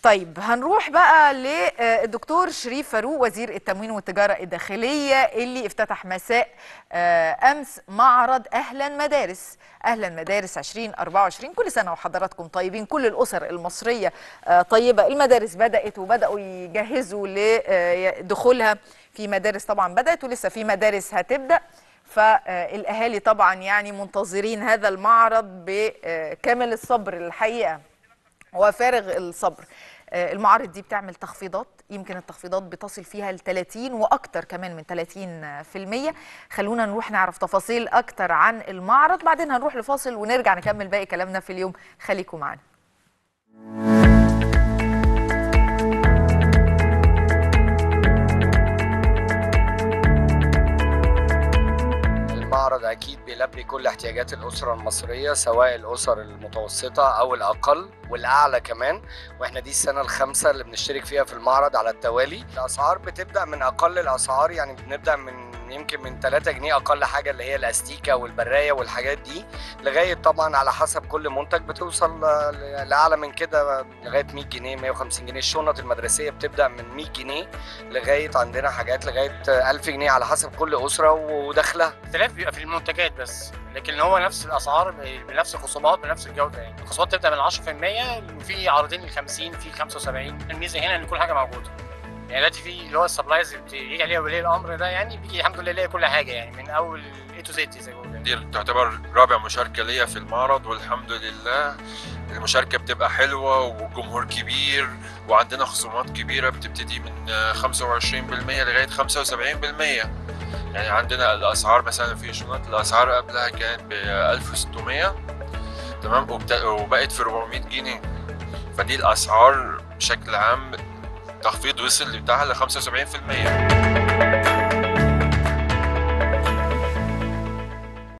طيب هنروح بقى للدكتور شريف فاروق وزير التموين والتجارة الداخلية اللي افتتح مساء آه، أمس معرض أهلا مدارس أهلا مدارس 2024 كل سنة وحضراتكم طيبين كل الأسر المصرية آه، طيبة المدارس بدأت وبدأوا يجهزوا لدخولها في مدارس طبعا بدأت ولسه في مدارس هتبدأ فالأهالي طبعا يعني منتظرين هذا المعرض بكامل الصبر الحقيقة وفارغ الصبر آه، المعارض دي بتعمل تخفيضات يمكن التخفيضات بتصل فيها ل 30 واكتر كمان من 30% خلونا نروح نعرف تفاصيل اكتر عن المعرض بعدين هنروح لفاصل ونرجع نكمل باقي كلامنا في اليوم خليكم معانا المعرض اكيد بيلبي كل احتياجات الاسره المصريه سواء الاسر المتوسطه او الاقل والاعلى كمان واحنا دي السنه الخامسه اللي بنشترك فيها في المعرض على التوالي الاسعار بتبدا من اقل الاسعار يعني بنبدا من يمكن من 3 جنيه اقل حاجه اللي هي الاستيكه والبرايه والحاجات دي لغايه طبعا على حسب كل منتج بتوصل ل- لاعلى من كده لغايه 100 جنيه 150 جنيه الشنط المدرسيه بتبدا من 100 جنيه لغايه عندنا حاجات لغايه 1000 جنيه على حسب كل اسره ودخلها الاختلاف بيبقى في المنتجات بس لكن هو نفس الاسعار بنفس الخصومات بنفس الجوده يعني الخصومات تبدا من 10% وفي عرضين ل 50 في 75 الميزه هنا ان كل حاجه موجوده يعني دلوقتي في اللي هو السبلايز اللي بيجي عليها ولي الامر ده يعني بيجي الحمد لله يلاقي كل حاجه يعني من اول اي تو زد زي ما بيقولوا يعني. دي تعتبر رابع مشاركة ليا في المعرض والحمد لله المشاركة بتبقى حلوة والجمهور كبير وعندنا خصومات كبيرة بتبتدي من 25% لغاية 75% يعني عندنا الأسعار مثلا في شنط الأسعار قبلها كانت ب 1600 تمام وبت- وبقت في 400 جنيه فدي الأسعار بشكل عام تخفيض وصل بتاعها ل 75%